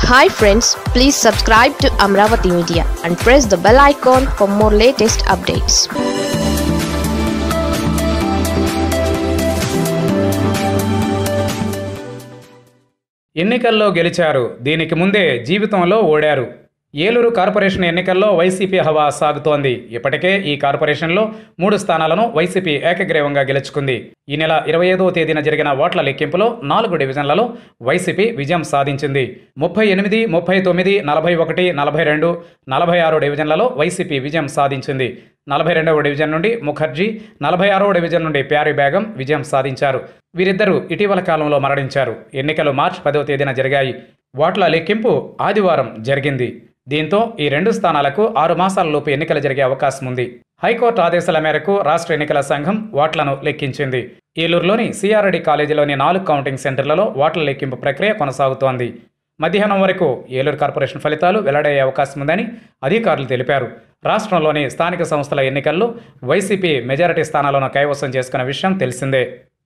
hi friends please subscribe to Amaravati media and press the bell icon for more latest updates ఎన్నికల్లో గెలిచారు దీనికి ముందే జీవితంలో ఓడారు ఏలూరు కార్పొరేషన్ ఎన్నికల్లో వైసీపీ హవా సాగుతోంది ఇప్పటికే ఈ కార్పొరేషన్లో మూడు స్థానాలను వైసీపీ ఏకగ్రీవంగా గెలుచుకుంది ఈ నెల ఇరవై ఐదవ తేదీన జరిగిన ఓట్ల లెక్కింపులో నాలుగు డివిజన్లలో వైసీపీ విజయం సాధించింది ముప్పై ఎనిమిది ముప్పై తొమ్మిది నలభై ఒకటి నలభై రెండు నలభై ఆరు డివిజన్లలో వైసీపీ విజయం సాధించింది నలభై రెండవ డివిజన్ నుండి ముఖర్జీ నలభై ఆరవ డివిజన్ నుండి ప్యారీ బేగం విజయం సాధించారు వీరిద్దరూ ఇటీవల కాలంలో మరణించారు ఎన్నికలు మార్చి పదవ తేదీన జరిగాయి ఓట్ల లెక్కింపు ఆదివారం జరిగింది దీంతో ఈ రెండు స్థానాలకు ఆరు మాసాలలోపు ఎన్నికలు జరిగే అవకాశం ఉంది హైకోర్టు ఆదేశాల మేరకు రాష్ట్ర ఎన్నికల సంఘం ఓట్లను లెక్కించింది ఏలూరులోని సిఆర్డి కాలేజీలోని నాలుగు కౌంటింగ్ సెంటర్లలో ఓట్ల లెక్కింపు ప్రక్రియ కొనసాగుతోంది మధ్యాహ్నం వరకు ఏలూరు కార్పొరేషన్ ఫలితాలు వెల్లడయ్యే అవకాశం ఉందని అధికారులు తెలిపారు రాష్ట్రంలోని స్థానిక సంస్థల ఎన్నికల్లో వైసీపీ మెజారిటీ స్థానాలను కైవసం చేసుకున్న విషయం తెలిసిందే